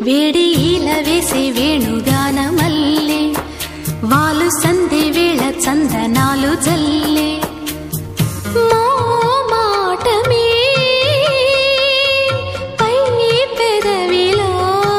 వేడి ఈల వేసే వేణుగాన మల్లె వాలు సంధి వేళ చందనాలు జల్లే మోమాటమే పై పెదవిలో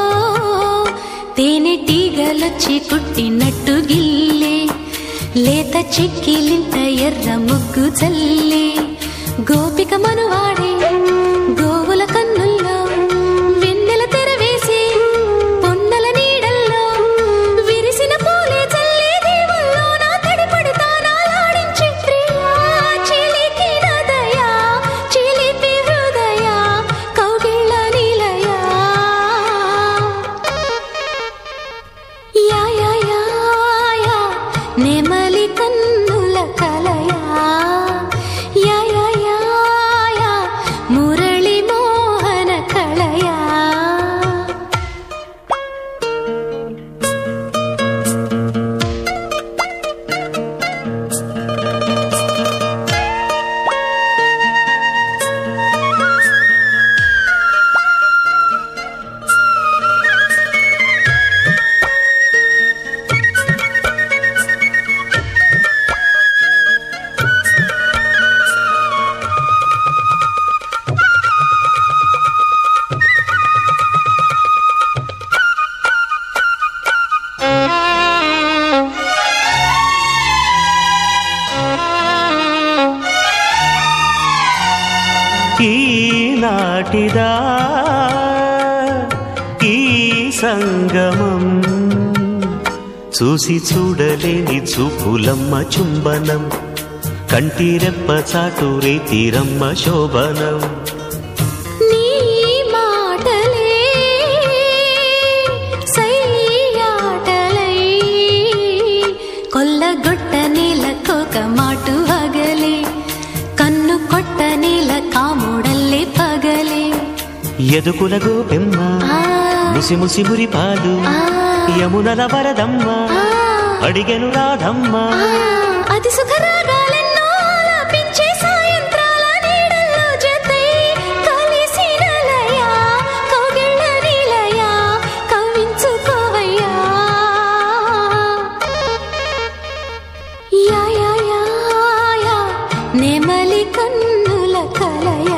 తేనెటీగలొచ్చి కుట్టినట్టు గిల్లే లేత చెక్కిలింత ఎర్ర ముగ్గు చల్లే గోపిక మనువాడే గోవుల కన్నుల్లో వెన్నెల తెర వేసి పొన్నల నీడల్లో విరిసిన పూలే చల్లే దేవుల్లో నా తడిపడితా నాలాడించి ప్రియా చిలికి నదయా చిలిపి హృదయ కౌగిళ్ళ నిలయా యా యా యా యా నెమలి కన్నుల కలయా యా యా యా యా మురళి మోహన కళయా ఈనాటిదా ఈ సంగమం చూసి చూడలేని చూపులమ్మ చుంబనం కంటిరెప్ప చాటు రేతిరమ్మ శోభనం నీ మాటలే సయ్యాటలై కొల్లగొట్ట నేల కోక మాటు అగలే కన్ను కొట్ట నేల కాముడల్లే పగలే ఎదుకుల గోపెమ్మ ఆ, ముసి ముసి మురిపాలు ఆ, యమునల వరదమ్మ ఆ, అడిగెను రాధమ్మ ఆ, అతి సుఖరాగాలెన్నో ఆలాపించే సాయంత్రాల నీడల్లో జతై కలిసిన లయ, కౌగిళ్ళ నిలయ, కవ్వించుకోవయ్యా. యా యా యా యా, నెమలి కన్నుల కలయ